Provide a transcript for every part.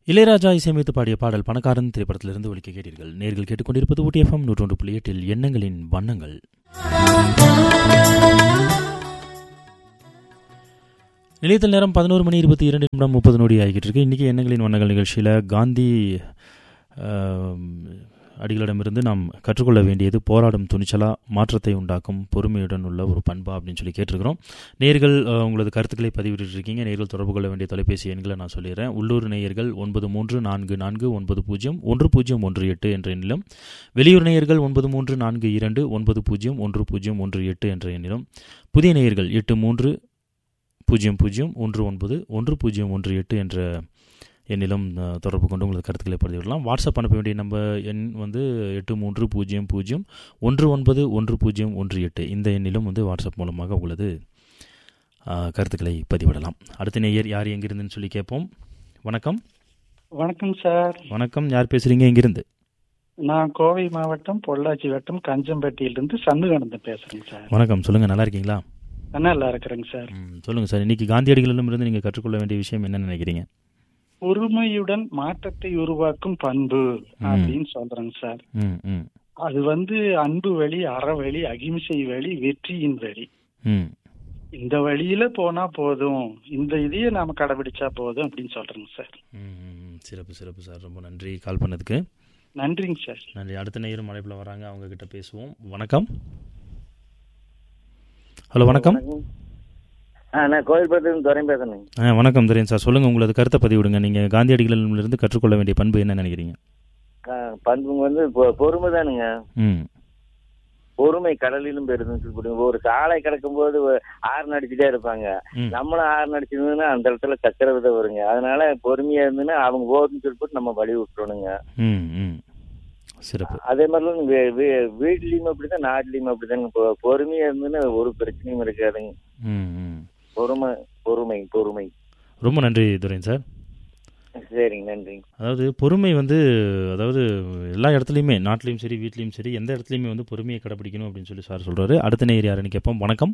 இளையராஜா இசையமைத்து பாடிய பாடல் பணக்காரன் திரைப்படத்திலிருந்து ஒலிக்க கேட்டீர்கள் நேர்கள் கேட்டுக்கொண்டிருப்பது ஊட்டி எஃப்எம் நூற்றொன்று புள்ளி எட்டில் எண்ணங்களின் வண்ணங்கள் நிலையத்தில் நேரம் பதினோரு மணி இருபத்தி இரண்டு நிமிடம் முப்பது நொடி ஆகிட்டு இருக்கு இன்றைக்கி எண்ணங்களின் வண்ணங்கள் நிகழ்ச்சியில் காந்தி ஆம், அடிகளிடமிருந்து நாம் கற்றுக்கொள்ள வேண்டியது போராடும் துணிச்சலா மாற்றத்தை உண்டாக்கும் பொறுமையுடன் உள்ள ஒரு பண்பா அப்படின்னு சொல்லி கேட்டிருக்கிறோம் நேர்கள் அஹ், உங்களது கருத்துக்களை பதிவிட்டு இருக்கீங்க நேர்கள் தொடர்பு கொள்ள வேண்டிய தொலைபேசி எண்களை நான் சொல்லிடுறேன் உள்ளூர் நேயர்கள் ஒன்பது மூன்று நான்கு நான்கு ஒன்பது பூஜ்ஜியம் ஒன்று பூஜ்ஜியம் ஒன்று எட்டு என்ற எண்ணிலும் வெளியூர் நேயர்கள் ஒன்பது மூன்று நான்கு இரண்டு ஒன்பது பூஜ்ஜியம் ஒன்று பூஜ்ஜியம் ஒன்று எட்டு என்ற எண்ணிலும் புதிய நேயர்கள் எட்டு மூன்று பூஜ்ஜியம் பூஜ்ஜியம் ஒன்று ஒன்பது ஒன்று பூஜ்ஜியம் ஒன்று எட்டு என்ற எண்ணிலும் அஹ், தொடர்பு கொண்டு உங்களது கருத்துக்களை பதிவிடலாம் வாட்ஸ்அப் அனுப்ப வேண்டிய நம்ம எண் வந்து எட்டு மூன்று பூஜ்ஜியம் பூஜ்ஜியம் ஒன்று ஒன்பது ஒன்று பூஜ்ஜியம் ஒன்று எட்டு இந்த எண்ணிலும் வந்து வாட்ஸ்அப் மூலமாக உங்களது அஹ், கருத்துக்களை பதிவிடலாம் அடுத்த நேயர் யார் எங்கிருந்துன்னு சொல்லி கேட்போம் வணக்கம் வணக்கம் சார் வணக்கம் யார் பேசுறீங்க எங்கிருந்து நான் கோவை மாவட்டம் பொள்ளாச்சி வட்டம் கஞ்சம்பட்டியிலிருந்து சண்முகானந்தம் பேசுறேங்க சார் வணக்கம் சொல்லுங்க நல்லா இருக்கீங்களா நான் நல்லா இருக்கிறேங்க சார் ம், சொல்லுங்க சார் இன்னைக்கு காந்தியடிகளிடமிருந்து நீங்க கற்றுக்கொள்ள வேண்டிய விஷயம் என்ன நினைக்கிறீங்க பொறுமையுடன் மாற்றத்தை உருவாக்கும் பண்பு அப்படின்னு சொல்றேங்க சார் ம் ம் அது வந்து அன்பு வழி அறவழி அகிம்சை வழி வெற்றியின் வழி ம் இந்த வழியில போனா போதும் இந்த இதையே நாம கடைபிடிச்சா போதும் அப்படின்னு சொல்றேங்க சார் ம், ம், ம். சிறப்பு சிறப்பு சார் ரொம்ப நன்றி கால் பண்ணதுக்கு நன்றிங்க சார் நன்றி அடுத்த நேயரும் அழைப்பில் வராங்க அவங்க கிட்ட பேசுவோம் வணக்கம் ஹலோ வணக்கம் ஆ நான் கோயில்புரத்துலேருந்து துறையும் பேசுறேங்க ஆ வணக்கம் துரையன் சார் சொல்லுங்க உங்களது கருத்தை பதிவிடுங்க நீங்க காந்தியடிகளிடமிருந்து கற்றுக்கொள்ள வேண்டிய பண்பு என்ன நினைக்கிறீங்க ஆ, பண்புங்க வந்து பொ- பொறுமை தானுங்க ம் பொறுமை கடலிலும் பெருதுன்னு சொல்லி போடுங்க. ஒரு சாலை கிடக்கும்போது ஆறு அடிச்சுட்டே இருப்பாங்க ம். நம்மளும் ஆறு அடிச்சிருந்தோம்னா அந்த இடத்துல சக்கர விதை வருங்க அதனால பொறுமையா இருந்துன்னா அவங்க போதுன்னு சொல்லி போட்டு நம்ம வழி விட்டுறணுங்க ம் ம் சிறப்பு அதே மாதிரிலாம் வீ- வீ- வீட்லயும் அப்படிதான் நாட்டிலயும் அப்படிதாங்க பொ- பொறுமையா இருந்துன்னா ஒரு பிரச்சனையும் இருக்காதுங்க ம் ம் பொறுமை பொறுமை பொறுமை ரொம்ப நன்றி துரையன் சார் சரிங்க நன்றிங்க அதாவது பொறுமை வந்து அதாவது எல்லா இடத்துலையுமே நாட்டிலையும் சரி வீட்லேயும் சரி எந்த இடத்துலையுமே வந்து பொறுமையை கடைப்பிடிக்கணும் அப்படின்னு சொல்லி சார் சொல்றாரு அடுத்த நேயர் யாருன்னு கேட்போம் வணக்கம்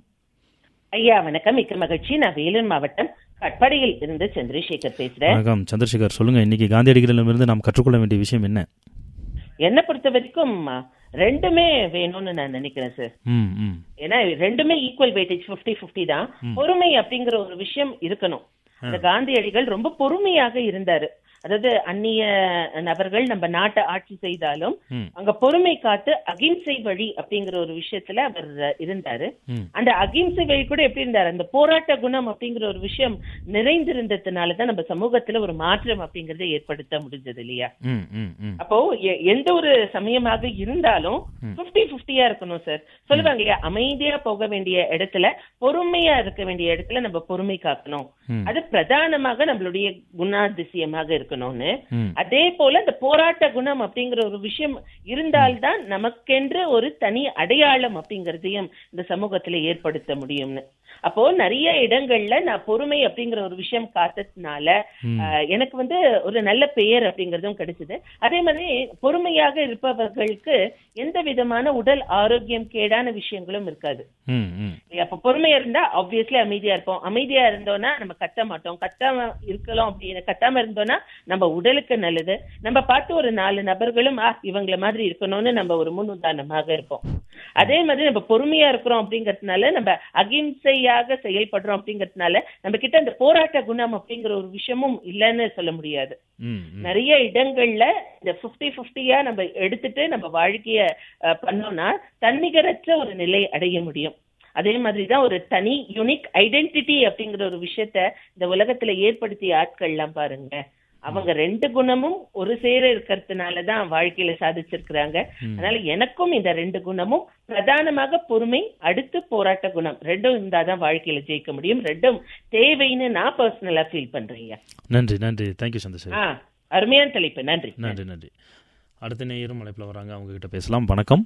ஐயா வணக்கம் மிக்க மகிழ்ச்சி நான் வேலூர் மாவட்டம் கட்பாடியில் இருந்து சந்திரசேகர் பேசுறேன் வணக்கம் சந்திரசேகர் சொல்லுங்க இன்னைக்கு காந்தியடிகளிடமிருந்து நாம் கற்றுக்கொள்ள வேண்டிய விஷயம் என்ன என்னை பொறுத்த வரைக்கும் அஹ், ரெண்டுமே வேணும்னு நான் நினைக்கிறேன் சார் ம் ம் ஏன்னா ரெண்டுமே ஈக்குவல் வெயிட்டேஜ் 50 50 தான் பொறுமை அப்படிங்கிற ஒரு விஷயம் இருக்கணும் அந்த காந்தியடிகள் ரொம்ப பொறுமையாக இருந்தாரு அதாவது அந்நிய நபர்கள் நம்ம நாட்டை ஆட்சி செய்தாலும் ம். அங்க பொறுமை காத்து அகிம்சை வழி அப்படிங்கிற ஒரு விஷயத்துல அவர் இருந்தாரு ம். அந்த அகிம்சை வழி கூட எப்படி இருந்தாரு அந்த போராட்ட குணம் அப்படிங்கிற ஒரு விஷயம் நிறைந்திருந்ததுனாலதான் நம்ம சமூகத்துல ஒரு மாற்றம் அப்படிங்கறத ஏற்படுத்த முடிஞ்சது இல்லையா ம் ம் ம் அப்போ எ- எந்த ஒரு சமயமாக இருந்தாலும் 50 50யா இருக்கணும் சார் சொல்லுவாங்க இல்லையா அமைதியா போக வேண்டிய இடத்துல பொறுமையா இருக்க வேண்டிய இடத்துல நம்ம பொறுமை காக்கணும் ம். அது பிரதானமாக நம்மளுடைய குணாதிசயமாக இருக்கணும்னு ம். அதே போல இந்த போராட்ட குணம் அப்படிங்கிற ஒரு விஷயம் இருந்தால்தான் நமக்கென்று ஒரு தனி அடையாளம் அப்படிங்கறதையும் இந்த சமூகத்துல ஏற்படுத்த முடியும்னு அப்போ நிறைய இடங்கள்ல நான் பொறுமை அப்படிங்கிற ஒரு விஷயம் காத்ததுனால ம். ஆஹ், எனக்கு வந்து ஒரு நல்ல பெயர் அப்படிங்கறதும் கிடைச்சது அதே மாதிரி பொறுமையாக இருப்பவர்களுக்கு எந்த விதமான உடல் ஆரோக்கியம் கேடான விஷயங்களும் இருக்காது ம் ம் அப்ப பொறுமையா இருந்தா ஆப்வியஸ்லி அமைதியா இருப்போம் அமைதியா இருந்தோம்னா நம்ம கத்த மாட்டோம் கத்தாம இருக்கலாம் அப்படின்னு கத்தாம இருந்தோம்னா நம்ம உடலுக்கு நல்லது நம்ம பார்த்து ஒரு நாலு நபர்களும் ஆ இவங்கள மாதிரி இருக்கணும்னு நம்ம ஒரு முன் உதாரணமாக இருப்போம் அதே மாதிரி நம்ம பொறுமையா இருக்கிறோம் அப்படிங்கறதுனால நம்ம அகிம்சையாக செயல்படுறோம் அப்படிங்கறதுனால நம்ம கிட்ட அந்த போராட்ட குணம் அப்படிங்கிற ஒரு விஷயமும் இல்லைன்னு சொல்ல முடியாது ம் ம் நிறைய இடங்கள்ல இந்த 50 50யா நம்ம எடுத்துட்டு நம்ம வாழ்க்கைய அஹ், பண்ணோம்னா தன்னிகரற்ற ஒரு நிலை அடைய முடியும் அதே மாதிரி தான் ஒரு தனி யூனிக் ஐடென்டிட்டி அப்படிங்கிற ஒரு விஷயத்த இந்த உலகத்துல ஏற்படுத்திய ஆட்கள்லாம் பாருங்க அவங்க ரெண்டு குணமும் ஒரு சேர இருக்கிறதுனால தான் வாழ்க்கையில சாதிச்சிருக்கிறாங்க அதனால எனக்கும் இந்த ரெண்டு குணமும் பிரதானமாக பொறுமை அடுத்து போராட்ட குணம் ரெண்டும் இருந்தாதான் வாழ்க்கையில ஜெயிக்க முடியும் ரெண்டும் தேவைன்னு நான் பர்சனலா ஃபீல் பண்றேன் நன்றி நன்றி தேங்க்யூ சந்திரசேகர் ஆ அருமையான தலைப்பு நன்றி நன்றி நன்றி அடுத்த நேயரும் அழைப்பில் வராங்க அவங்க கிட்ட பேசலாம் வணக்கம்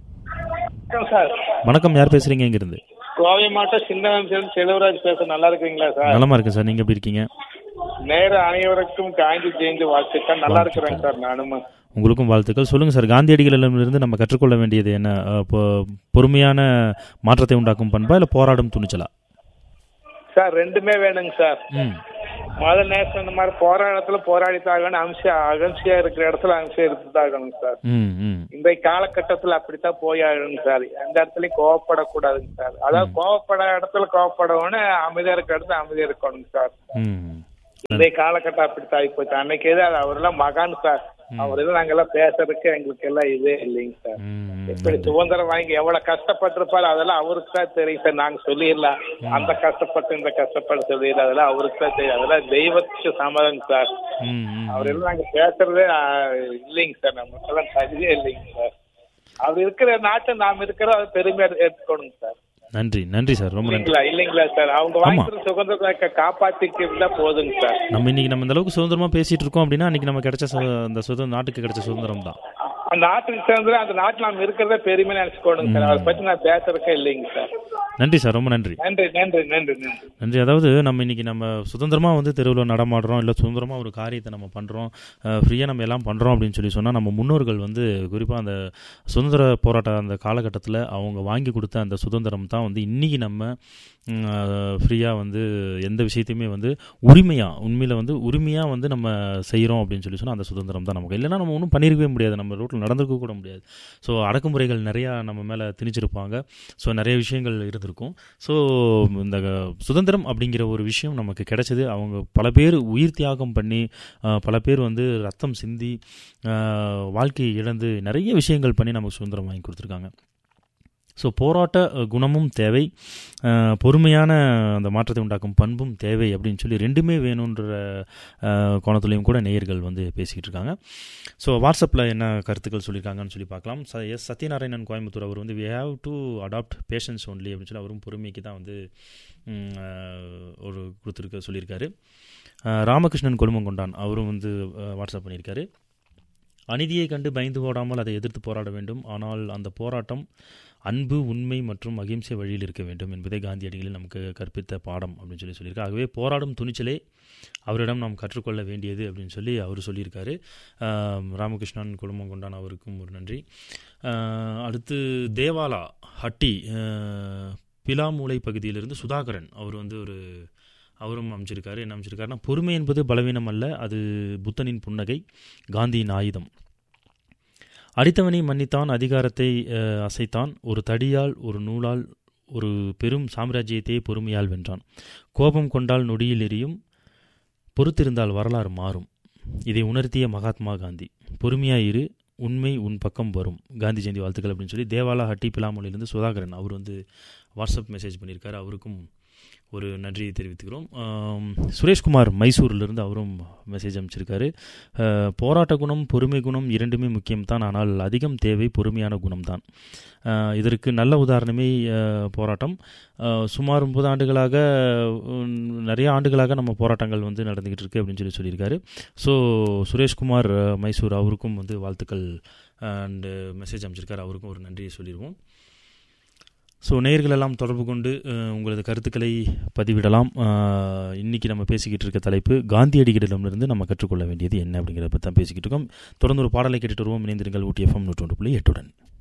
சார் வணக்கம் யார் பேசுறீங்க இங்கிருந்து கோவை மாவட்டம் சின்னவன் சேர்ந்து செல்வராஜ் பேச நல்லா இருக்கீங்களா சார் நலமா இருக்கேன் சார் நீங்க எப்படி இருக்கீங்க நேர அனைவருக்கும் காந்தி ஜெயந்தி வாழ்த்துக்கள் நல்லா இருக்கிறேங்க சார் நானும் உங்களுக்கும் வாழ்த்துக்கள் சொல்லுங்க சார் காந்தியடிகளிடமிருந்து நம்ம கற்றுக்கொள்ள வேண்டியது என்ன அஹ், பொ- பொறுமையான மாற்றத்தை உண்டாக்கும் பண்பா இல்ல போராடும் துணிச்சலா சார் ரெண்டுமே வேணுங்க சார் ம் முதல் நேசம் இந்த மாதிரி போராட்டத்துல போராடி தாகணும் அம்சா அகம்சியா இருக்கிற இடத்துல அம்சா இருந்து தாகணும் சார் ம் ம் இந்த காலகட்டத்துல அப்படித்தான் போயாகணும் சார் எந்த இடத்துலயும் கோவப்படக்கூடாதுங்க சார் அதாவது கோவப்பட இடத்துல கோவப்படணும் அமைதியா இருக்கிற இடத்துல அமைதியா இருக்கணும் சார் ம் இந்த காலகட்டம் அப்படித்தான் ஆகிப்போச்சு அன்னைக்கு எது அது அவரெல்லாம் மகான் சார் அவர் எல்லாம் நாங்கெல்லாம் பேசுறதுக்கு எங்களுக்கு எல்லாம் இதே இல்லைங்க சார் ம் எப்படி சுதந்திரம் வாங்கி எவ்வளவு கஷ்டப்பட்டிருப்பாரு அதெல்லாம் அவருக்கு தான் தெரியும் சார் நாங்க சொல்லிடலாம் அந்த கஷ்டப்பட்டு இந்த கஷ்டப்பட்டு சொல்லிடலாம் அதெல்லாம் அவருக்கு தான் தெரியும் அதெல்லாம் தெய்வத்துக்கு சம்மதம் சார் ம் ம் அவர் எல்லாம் நாங்க பேசுறதே ஆ, இல்லைங்க சார் நமக்கெல்லாம் தகுதியே இல்லைங்க சார் அவர் இருக்கிற நாட்டை நாம் இருக்கிற அது பெருமையா எடுத்துக்கணுங்க சார் நன்றி நன்றி சார் ரொம்ப நன்றி இல்லைங்களா இல்லைங்களா சார் அவங்க வாங்கிக்கிற சுதந்திரத்தை காப்பாத்திக்கிட்டு போதுங்க சார் நம்ம இன்னைக்கு நம்ம இந்த அளவுக்கு சுதந்திரமா பேசிட்டு இருக்கோம் அப்படின்னா அன்னைக்கு நம்ம கிடைச்ச சு- அந்த சுதந்திரம் நாட்டுக்கு கிடைச்ச சுதந்திரம் தான் அந்த நாட்டுக்கு சேர்ந்து அந்த நாட்டில் நாம் இருக்கிறதே பெருமை நினைச்சுக்கோணுங்க சார் அதை பத்தி நான் பேசுறதுக்கே இல்லைங்க சார் நன்றி சார் ரொம்ப நன்றி நன்றி நன்றி நன்றி நன்றி நன்றி அதாவது நம்ம இன்னைக்கு நம்ம சுதந்திரமாக வந்து தெருவில் நடமாடுறோம் இல்லை சுதந்திரமாக ஒரு காரியத்தை நம்ம பண்ணுறோம் ஃப்ரீயாக நம்ம எல்லாம் பண்ணுறோம் அப்படின்னு சொல்லி சொன்னால் நம்ம முன்னோர்கள் வந்து குறிப்பாக அந்த சுதந்திர போராட்ட அந்த காலகட்டத்தில் அவங்க வாங்கி கொடுத்த அந்த சுதந்திரம் தான் வந்து இன்றைக்கி நம்ம ஃப்ரீயாக வந்து எந்த விஷயத்தையுமே வந்து உரிமையாக உண்மையில் வந்து உரிமையாக வந்து நம்ம செய்கிறோம் அப்படின்னு சொல்லி சொன்னால் அந்த சுதந்திரம் தான் நமக்கு இல்லைன்னா நம்ம ஒன்றும் பண்ணியிருக்கவே முடியாது நம்ம ரோட்டில் நடந்திருக்க கூட முடியாது ஸோ அடக்குமுறைகள் நிறையா நம்ம மேலே திணிச்சிருப்பாங்க ஸோ நிறைய விஷயங்கள் இருந்திருக்கும் ஸோ இந்த சுதந்திரம் அப்படிங்கிற ஒரு விஷயம் நமக்கு கிடைச்சது அவங்க பல பேர் உயிர் தியாகம் பண்ணி அஹ், பல பேர் வந்து ரத்தம் சிந்தி அஹ், வாழ்க்கையை இழந்து நிறைய விஷயங்கள் பண்ணி நமக்கு சுதந்திரம் வாங்கி கொடுத்துருக்காங்க ஸோ போராட்ட அஹ், குணமும் தேவை அஹ், பொறுமையான அந்த மாற்றத்தை உண்டாக்கும் பண்பும் தேவை அப்படின்னு சொல்லி ரெண்டுமே வேணுன்ற அஹ், கோணத்துலையும் கூட நேயர்கள் வந்து பேசிக்கிட்டு இருக்காங்க ஸோ வாட்ஸ்அப்பில் என்ன கருத்துக்கள் சொல்லியிருக்காங்கன்னு சொல்லி பார்க்கலாம் ச எஸ் சத்யநாராயணன் கோயம்புத்தூர் அவர் வந்து we have to adopt patience only அப்படின்னு சொல்லி அவரும் பொறுமைக்கு தான் வந்து ம், அஹ், ஒரு கொடுத்துருக்க சொல்லியிருக்காரு அஹ், ராமகிருஷ்ணன் கொழுமங்கொண்டான் அவரும் வந்து அஹ், வாட்ஸ்அப் பண்ணியிருக்காரு அநீதியை கண்டு பயந்து ஓடாமல் அதை எதிர்த்து போராட வேண்டும் ஆனால் அந்த போராட்டம் அன்பு உண்மை மற்றும் அகிம்சை வழியில் இருக்க வேண்டும் என்பதே காந்தியடிகளில் நமக்கு கற்பித்த பாடம் அப்படின்னு சொல்லி சொல்லியிருக்காரு ஆகவே போராடும் துணிச்சலே அவரிடம் நாம் கற்றுக்கொள்ள வேண்டியது அப்படின்னு சொல்லி அவர் சொல்லியிருக்காரு ஆம், ராமகிருஷ்ணன் குடும்பம் கொண்டான் அவருக்கும் ஒரு நன்றி ஆஹ், அடுத்து தேவாலா ஹட்டி ஆஹ், பிலாமூலை பகுதியிலிருந்து சுதாகரன் அவர் வந்து ஒரு அவரும் அமைச்சிருக்காரு என்ன அமைச்சிருக்காருன்னா பொறுமை என்பது பலவீனம் அல்ல அது புத்தனின் புன்னகை காந்தியின் ஆயுதம் அடித்தவனை மன்னித்தான் அதிகாரத்தை அஹ், அசைத்தான் ஒரு தடியால் ஒரு நூலால் ஒரு பெரும் சாம்ராஜ்யத்தை பொறுமையால் வென்றான் கோபம் கொண்டால் நொடியில் எரியும் பொறுத்திருந்தால் வரலாறு மாறும் இதை உணர்த்திய மகாத்மா காந்தி பொறுமையாயிரு உண்மை உன் பக்கம் வரும் காந்தி ஜெயந்தி வாழ்த்துக்கள் அப்படின்னு சொல்லி தேவாலா ஹட்டி பிலாமொழியிலிருந்து சுதாகரன் அவர் வந்து வாட்ஸ்அப் மெசேஜ் பண்ணியிருக்காரு அவருக்கும் ஒரு நன்றியை தெரிவித்துக்கிறோம் ஆம், சுரேஷ்குமார் மைசூரிலிருந்து அவரும் மெசேஜ் அமைச்சிருக்காரு அஹ், போராட்ட குணம் பொறுமை குணம் இரண்டுமே முக்கியம்தான் ஆனால் அதிகம் தேவை பொறுமையான குணம்தான் அஹ், இதற்கு நல்ல உதாரணமே அஹ், போராட்டம் அஹ், சுமார் முப்பது ஆண்டுகளாக உம், நிறைய ஆண்டுகளாக நம்ம போராட்டங்கள் வந்து நடந்துக்கிட்டு இருக்கு அப்படின்னு சொல்லி சொல்லியிருக்காரு ஸோ சுரேஷ்குமார் அஹ், மைசூர் அவருக்கும் வந்து வாழ்த்துக்கள் அண்டு மெசேஜ் அமைச்சிருக்காரு அவருக்கும் ஒரு நன்றியை சொல்லிடுவோம் ஸோ நேயர்கள் எல்லாம் தொடர்பு கொண்டு அஹ், உங்களது கருத்துக்களை பதிவிடலாம் அஹ், இன்னைக்கு நம்ம பேசிக்கிட்டு இருக்க தலைப்பு காந்தியடிகளிடமிருந்து நம்ம கற்றுக்கொள்ள வேண்டியது என்ன அப்படிங்கிறத பற்றி தான் பேசிக்கிட்டு இருக்கோம் தொடர்ந்து ஒரு பாடலை கேட்டுட்டு வருவோம் இணைந்திருங்கள் ஊட்டி எஃப்எம் நூற்றொன்று புள்ளி எட்டுடன்